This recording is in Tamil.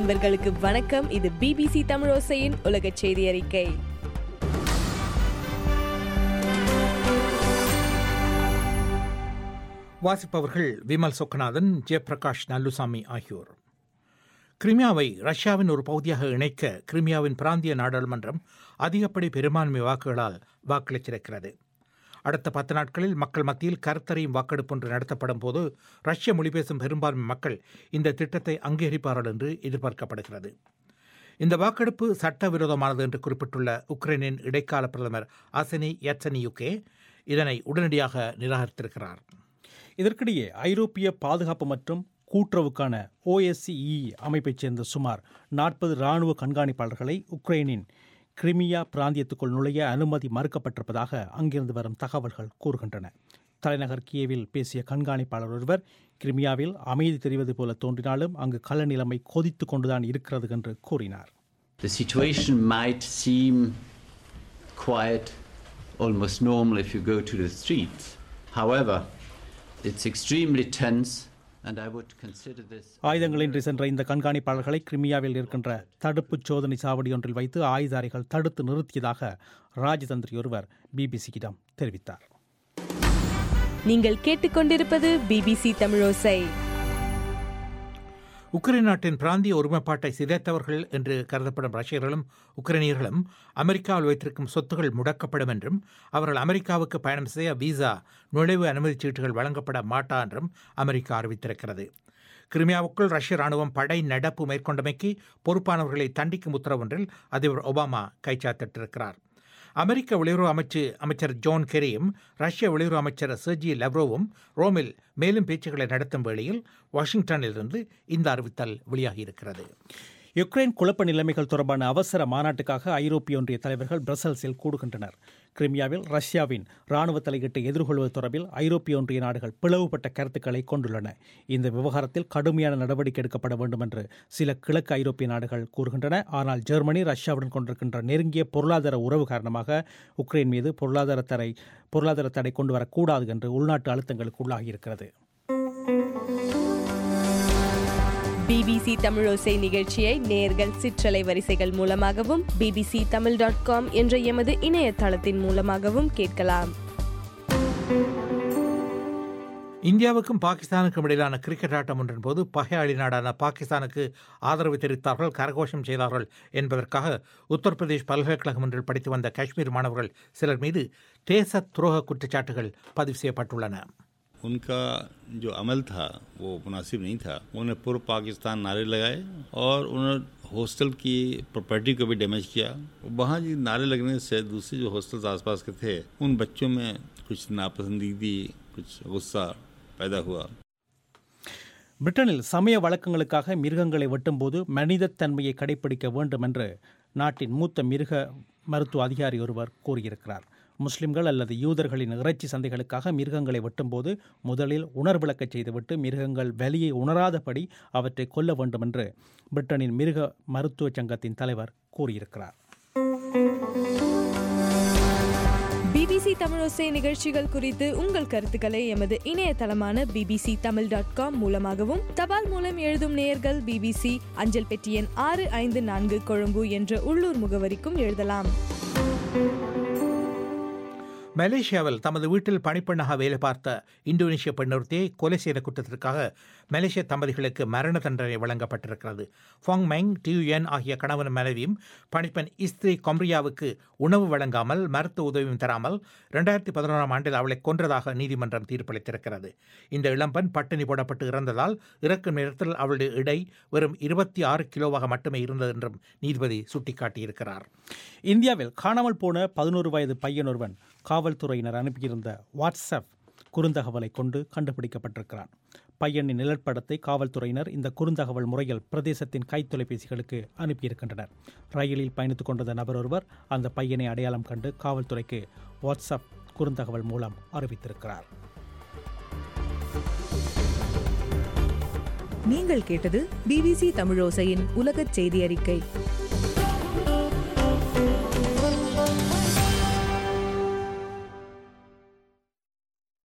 அன்பர்களுக்கு வணக்கம் இது பிபிசி தமிழோசையின் உலக செய்தி அறிக்கை வாசிப்பவர்கள் விமல் சொக்கநாதன் ஜெயபிரகாஷ் நல்லுசாமி ஆகியோர் கிரிமியாவை ரஷ்யாவின் ஒரு பகுதியாக இணைக்க கிரிமியாவின் பிராந்திய நாடாளுமன்றம் அதிகப்படி பெரும்பான்மை வாக்குகளால் வாக்களித்திருக்கிறது அடுத்த பத்து நாட்களில் மக்கள் மத்தியில் கருத்தறியும் வாக்கெடுப்பு ஒன்று நடத்தப்படும் போது ரஷ்ய மொழி பேசும் பெரும்பான்மை மக்கள் இந்த திட்டத்தை அங்கீகரிப்பார்கள் என்று எதிர்பார்க்கப்படுகிறது இந்த வாக்கெடுப்பு சட்டவிரோதமானது என்று குறிப்பிட்டுள்ள உக்ரைனின் இடைக்கால பிரதமர் அசனி யட்சனியுகே இதனை உடனடியாக நிராகரித்திருக்கிறார் இதற்கிடையே ஐரோப்பிய பாதுகாப்பு மற்றும் கூட்டுறவுக்கான ஓஎஸ்சிஇ அமைப்பைச் சேர்ந்த சுமார் நாற்பது இராணுவ கண்காணிப்பாளர்களை உக்ரைனின் கிரிமியா பிராந்தியத்துக்குள் நுழைய அனுமதி மறுக்கப்பட்டிருப்பதாக அங்கிருந்து வரும் தகவல்கள் கூறுகின்றன தலைநகர் கியேவில் பேசிய கண்காணிப்பாளர் ஒருவர் கிரிமியாவில் அமைதி தெரிவது போல தோன்றினாலும் அங்கு கள நிலைமை கொதித்து கொண்டுதான் இருக்கிறது என்று கூறினார் The situation might seem quite almost normal if you go to the streets. However, it's extremely tense, and I would consider this. ஆயுதங்களின்றி சென்ற இந்த கண்காணிப்பாளர்களை கிரிமியாவில் இருக்கின்ற தடுப்புச் சோதனை சாவடி ஒன்றில் வைத்து ஆயுதாரிகள் தடுத்து நிறுத்தியதாக ராஜதந்திரி ஒருவர் பிபிசியிடம் தெரிவித்தார் நீங்கள் கேட்டுக்கொண்டிருப்பது பிபிசி தமிழோசை உக்ரைன் நாட்டின் பிராந்திய ஒருமைப்பாட்டை சிதைத்தவர்கள் என்று கருதப்படும் ரஷ்யர்களும் உக்ரைனியர்களும் அமெரிக்காவில் வைத்திருக்கும் சொத்துகள் முடக்கப்படும் என்றும் அவர்கள் அமெரிக்காவுக்கு பயணம் செய்ய விசா நுழைவு அனுமதிச் சீட்டுகள் வழங்கப்பட மாட்டா என்றும் அமெரிக்கா அறிவித்திருக்கிறது கிரிமியாவுக்குள் ரஷ்ய ராணுவம் படை நடப்பு மேற்கொண்டமைக்கு பொறுப்பானவர்களை தண்டிக்கும் உத்தரவொன்றில் அதிபர் ஒபாமா கைச்சாத்திட்டிருக்கிறார் அமெரிக்க வெளியுறவு அமைச்சு அமைச்சர் ஜோன் கெரியும் ரஷ்ய வெளியுறவு அமைச்சர் செர்ஜி லெவ்ரோவும் ரோமில் மேலும் பேச்சுக்களை நடத்தும் வேளையில் வாஷிங்டனிலிருந்து இந்த அறிவித்தல் வெளியாகியிருக்கிறது யுக்ரைன் குழப்ப நிலைமைகள் தொடர்பான அவசர மாநாட்டுக்காக ஐரோப்பிய ஒன்றிய தலைவர்கள் பிரசல்ஸில் கூடுகின்றனர் கிரிமியாவில் ரஷ்யாவின் ராணுவ தலையீட்டை எதிர்கொள்வது தொடர்பில் ஐரோப்பிய ஒன்றிய நாடுகள் பிளவுபட்ட கருத்துக்களை கொண்டுள்ளன இந்த விவகாரத்தில் கடுமையான நடவடிக்கை எடுக்கப்பட வேண்டும் என்று சில கிழக்கு ஐரோப்பிய நாடுகள் கூறுகின்றன ஆனால் ஜெர்மனி ரஷ்யாவுடன் கொண்டிருக்கின்ற நெருங்கிய பொருளாதார உறவு காரணமாக உக்ரைன் மீது பொருளாதார தடை பொருளாதார தடை கொண்டு வரக்கூடாது என்று உள்நாட்டு அழுத்தங்களுக்கு உள்ளாகியிருக்கிறது பிபிசி தமிழோசை நிகழ்ச்சியை நேர்கள் சிற்றலை வரிசைகள் மூலமாகவும் பிபிசி தமிழ் டாட் காம் என்ற எமது இணையதளத்தின் மூலமாகவும் கேட்கலாம் இந்தியாவுக்கும் பாகிஸ்தானுக்கும் இடையிலான கிரிக்கெட் ஆட்டம் ஒன்றின் போது பகையாளி நாடான பாகிஸ்தானுக்கு ஆதரவு தெரிவித்தார்கள் கரகோஷம் செய்தார்கள் என்பதற்காக உத்தரப்பிரதேஷ் பல்கலைக்கழகம் ஒன்றில் படித்து வந்த காஷ்மீர் மாணவர்கள் சிலர் மீது தேச துரோக குற்றச்சாட்டுகள் பதிவு செய்யப்பட்டுள்ளன उनका जो अमल था वो मुनासिब नहीं था उन्होंने पूर्व पाकिस्तान नारे लगाए और उन्होंने हॉस्टल की प्रॉपर्टी को भी डैमेज किया वहाँ जी नारे लगने से दूसरे जो हॉस्टल्स आसपास के थे उन बच्चों में कुछ नापसंदीदी कुछ गुस्सा पैदा हुआ பிரிட்டனில் சமய வழக்கங்களுக்காக மிருகங்களை வெட்டும்போது மனிதத்தன்மையை கடைபிடிக்க வேண்டும் என்று நாட்டின் மூத்த மிருக மருத்துவ அதிகாரி ஒருவர் கூறியிருக்கிறார் முஸ்லிம்கள் அல்லது யூதர்களின் இறைச்சி சந்தைகளுக்காக மிருகங்களை வெட்டும்போது முதலில் உணர்விளக்கச் செய்துவிட்டு மிருகங்கள் வலியை உணராதபடி அவற்றை கொல்ல வேண்டும் என்று பிரிட்டனின் மிருக மருத்துவ சங்கத்தின் தலைவர் கூறியிருக்கிறார் பிபிசி தமிழோசை நிகழ்ச்சிகள் குறித்து உங்கள் கருத்துக்களை எமது இணையதளமான பிபிசி தமிழ் டாட் காம் மூலமாகவும் தபால் மூலம் எழுதும் நேயர்கள் பிபிசி அஞ்சல் பெட்டி எண் ஆறு ஐந்து நான்கு கொழும்பு என்ற உள்ளூர் முகவரிக்கும் எழுதலாம் மலேசியாவில் தமது வீட்டில் பணிப்பெண்ணாக வேலை பார்த்த இந்தோனேஷிய பெண்ணொருத்தியை கொலை செய்த குற்றத்திற்காக மலேசிய தம்பதிகளுக்கு மரண தண்டனை வழங்கப்பட்டிருக்கிறது ஃபாங் மெங் டியூஎன் ஆகிய கணவன் மனைவியும் பணிப்பெண் இஸ்திரி கொம்ரியாவுக்கு உணவு வழங்காமல் மருத்துவ உதவியும் தராமல் ரெண்டாயிரத்தி பதினோராம் ஆண்டில் அவளை கொன்றதாக நீதிமன்றம் தீர்ப்பளித்திருக்கிறது இந்த இளம்பெண் பட்டினி போடப்பட்டு இறந்ததால் இறக்கும் நேரத்தில் அவளுடைய இடை வெறும் இருபத்தி ஆறு கிலோவாக மட்டுமே இருந்தது என்றும் நீதிபதி சுட்டிக்காட்டியிருக்கிறார் இந்தியாவில் காணாமல் போன பதினோரு வயது பையன் ஒருவன் காவல்துறையினர் அனுப்பியிருந்த வாட்ஸ்அப் குறுந்தகவலை கொண்டு கண்டுபிடிக்கப்பட்டிருக்கிறான் பையனின் நிழற்படத்தை காவல்துறையினர் இந்த குறுந்தகவல் முறையில் பிரதேசத்தின் கைத்தொலைபேசிகளுக்கு அனுப்பியிருக்கின்றனர் ரயிலில் பயணித்துக் கொண்டிருந்த நபர் ஒருவர் அந்த பையனை அடையாளம் கண்டு காவல்துறைக்கு வாட்ஸ்அப் குறுந்தகவல் மூலம் அறிவித்திருக்கிறார் நீங்கள் கேட்டது பிபிசி தமிழோசையின் உலகச் செய்தி அறிக்கை